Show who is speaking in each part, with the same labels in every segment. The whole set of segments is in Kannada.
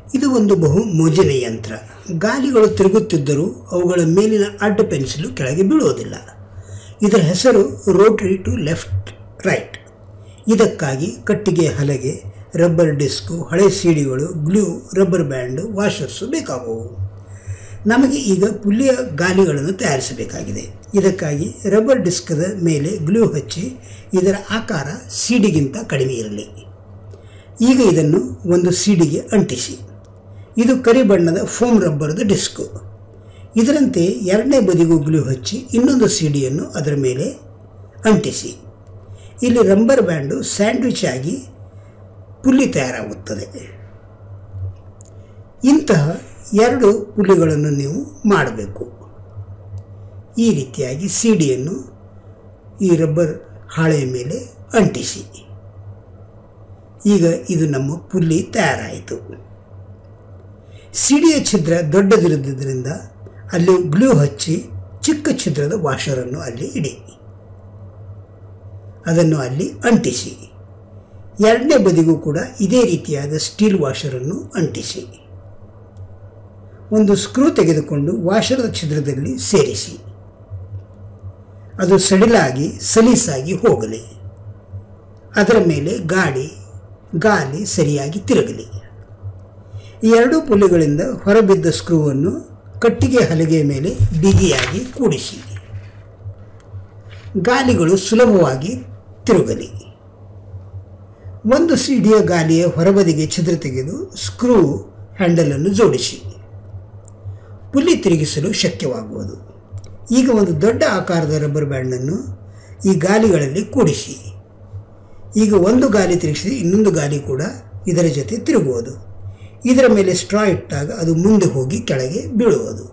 Speaker 1: ಇದು ಒಂದು ಬಹು ಮೋಜಿನ ಯಂತ್ರ ಗಾಲಿಗಳು ತಿರುಗುತ್ತಿದ್ದರೂ ಅವುಗಳ ಮೇಲಿನ ಅಡ್ಡ ಪೆನ್ಸಿಲು ಕೆಳಗೆ ಬೀಳುವುದಿಲ್ಲ ಇದರ ಹೆಸರು ರೋಟರಿ ಟು ಲೆಫ್ಟ್ ರೈಟ್ ಇದಕ್ಕಾಗಿ ಕಟ್ಟಿಗೆ ಹಲಗೆ ರಬ್ಬರ್ ಡಿಸ್ಕು ಹಳೆ ಸೀಡಿಗಳು ಗ್ಲೂ ರಬ್ಬರ್ ಬ್ಯಾಂಡು ವಾಷರ್ಸು ಬೇಕಾಗುವು ನಮಗೆ ಈಗ ಪುಲ್ಲಿಯ ಗಾಲಿಗಳನ್ನು ತಯಾರಿಸಬೇಕಾಗಿದೆ ಇದಕ್ಕಾಗಿ ರಬ್ಬರ್ ಡಿಸ್ಕದ ಮೇಲೆ ಗ್ಲೂ ಹಚ್ಚಿ ಇದರ ಆಕಾರ ಸೀಡಿಗಿಂತ ಕಡಿಮೆ ಇರಲಿ ಈಗ ಇದನ್ನು ಒಂದು ಸೀಡಿಗೆ ಅಂಟಿಸಿ ಇದು ಕರಿ ಬಣ್ಣದ ಫೋಮ್ ರಬ್ಬರ್ದ ಡಿಸ್ಕು ಇದರಂತೆ ಎರಡನೇ ಬದಿಗೂ ಗ್ಲೂ ಹಚ್ಚಿ ಇನ್ನೊಂದು ಸಿಡಿಯನ್ನು ಅದರ ಮೇಲೆ ಅಂಟಿಸಿ ಇಲ್ಲಿ ರಬ್ಬರ್ ಬ್ಯಾಂಡು ಸ್ಯಾಂಡ್ವಿಚ್ ಆಗಿ ಪುಲ್ಲಿ ತಯಾರಾಗುತ್ತದೆ ಇಂತಹ ಎರಡು ಪುಲ್ಲಿಗಳನ್ನು ನೀವು ಮಾಡಬೇಕು ಈ ರೀತಿಯಾಗಿ ಸಿಡಿಯನ್ನು ಈ ರಬ್ಬರ್ ಹಾಳೆಯ ಮೇಲೆ ಅಂಟಿಸಿ ಈಗ ಇದು ನಮ್ಮ ಪುಲ್ಲಿ ತಯಾರಾಯಿತು ಸಿಡಿಯ ಛಿದ್ರ ದೊಡ್ಡದಿರುವುದರಿಂದ ಅಲ್ಲಿ ಗ್ಲೂ ಹಚ್ಚಿ ಚಿಕ್ಕ ಛಿದ್ರದ ವಾಷರನ್ನು ಅಲ್ಲಿ ಇಡಿ ಅದನ್ನು ಅಲ್ಲಿ ಅಂಟಿಸಿ ಎರಡನೇ ಬದಿಗೂ ಕೂಡ ಇದೇ ರೀತಿಯಾದ ಸ್ಟೀಲ್ ವಾಷರನ್ನು ಅಂಟಿಸಿ ಒಂದು ಸ್ಕ್ರೂ ತೆಗೆದುಕೊಂಡು ವಾಷರದ ಛಿದ್ರದಲ್ಲಿ ಸೇರಿಸಿ ಅದು ಸಡಿಲಾಗಿ ಸಲೀಸಾಗಿ ಹೋಗಲಿ ಅದರ ಮೇಲೆ ಗಾಡಿ ಗಾಲಿ ಸರಿಯಾಗಿ ತಿರುಗಲಿ ಈ ಎರಡೂ ಪುಲ್ಲಿಗಳಿಂದ ಹೊರಬಿದ್ದ ಸ್ಕ್ರೂವನ್ನು ಕಟ್ಟಿಗೆ ಹಲಗೆಯ ಮೇಲೆ ಬಿಗಿಯಾಗಿ ಕೂಡಿಸಿ ಗಾಲಿಗಳು ಸುಲಭವಾಗಿ ತಿರುಗಲಿ ಒಂದು ಸಿಡಿಯ ಗಾಲಿಯ ಹೊರಬದಿಗೆ ಛಿದ್ರ ತೆಗೆದು ಸ್ಕ್ರೂ ಹ್ಯಾಂಡಲನ್ನು ಜೋಡಿಸಿ ಪುಲ್ಲಿ ತಿರುಗಿಸಲು ಶಕ್ಯವಾಗುವುದು ಈಗ ಒಂದು ದೊಡ್ಡ ಆಕಾರದ ರಬ್ಬರ್ ಬ್ಯಾಂಡನ್ನು ಈ ಗಾಲಿಗಳಲ್ಲಿ ಕೂಡಿಸಿ ಈಗ ಒಂದು ಗಾಲಿ ತಿರುಗಿಸಿ ಇನ್ನೊಂದು ಗಾಲಿ ಕೂಡ ಇದರ ಜೊತೆ ತಿರುಗುವುದು ಇದರ ಮೇಲೆ ಸ್ಟ್ರಾ ಇಟ್ಟಾಗ ಅದು ಮುಂದೆ ಹೋಗಿ ಕೆಳಗೆ ಬೀಳುವುದು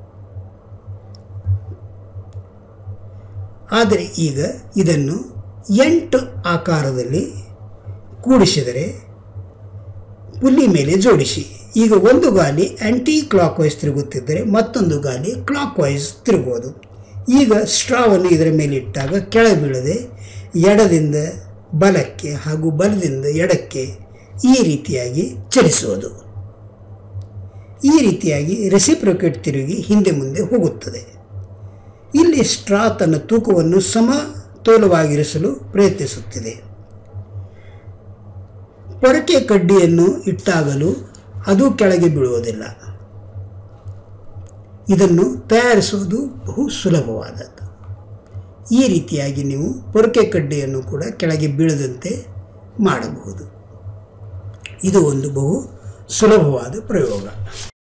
Speaker 1: ಆದರೆ ಈಗ ಇದನ್ನು ಎಂಟು ಆಕಾರದಲ್ಲಿ ಕೂಡಿಸಿದರೆ ಪುಲ್ಲಿ ಮೇಲೆ ಜೋಡಿಸಿ ಈಗ ಒಂದು ಗಾಲಿ ಆ್ಯಂಟಿ ಕ್ಲಾಕ್ ವೈಸ್ ತಿರುಗುತ್ತಿದ್ದರೆ ಮತ್ತೊಂದು ಗಾಲಿ ಕ್ಲಾಕ್ ವೈಸ್ ತಿರುಗುವುದು ಈಗ ಸ್ಟ್ರಾವನ್ನು ಇದರ ಮೇಲೆ ಇಟ್ಟಾಗ ಕೆಳ ಬೀಳದೆ ಎಡದಿಂದ ಬಲಕ್ಕೆ ಹಾಗೂ ಬಲದಿಂದ ಎಡಕ್ಕೆ ಈ ರೀತಿಯಾಗಿ ಚಲಿಸುವುದು ಈ ರೀತಿಯಾಗಿ ರೆಸಿಪ್ರೊಕೇಟ್ ತಿರುಗಿ ಹಿಂದೆ ಮುಂದೆ ಹೋಗುತ್ತದೆ ಇಲ್ಲಿ ಸ್ಟ್ರಾ ತನ್ನ ತೂಕವನ್ನು ಸಮತೋಲವಾಗಿರಿಸಲು ಪ್ರಯತ್ನಿಸುತ್ತಿದೆ ಪೊರಕೆ ಕಡ್ಡಿಯನ್ನು ಇಟ್ಟಾಗಲೂ ಅದು ಕೆಳಗೆ ಬೀಳುವುದಿಲ್ಲ ಇದನ್ನು ತಯಾರಿಸುವುದು ಬಹು ಸುಲಭವಾದದ್ದು ಈ ರೀತಿಯಾಗಿ ನೀವು ಪೊರಕೆ ಕಡ್ಡಿಯನ್ನು ಕೂಡ ಕೆಳಗೆ ಬೀಳದಂತೆ ಮಾಡಬಹುದು ಇದು ಒಂದು ಬಹು ಸುಲಭವಾದ ಪ್ರಯೋಗ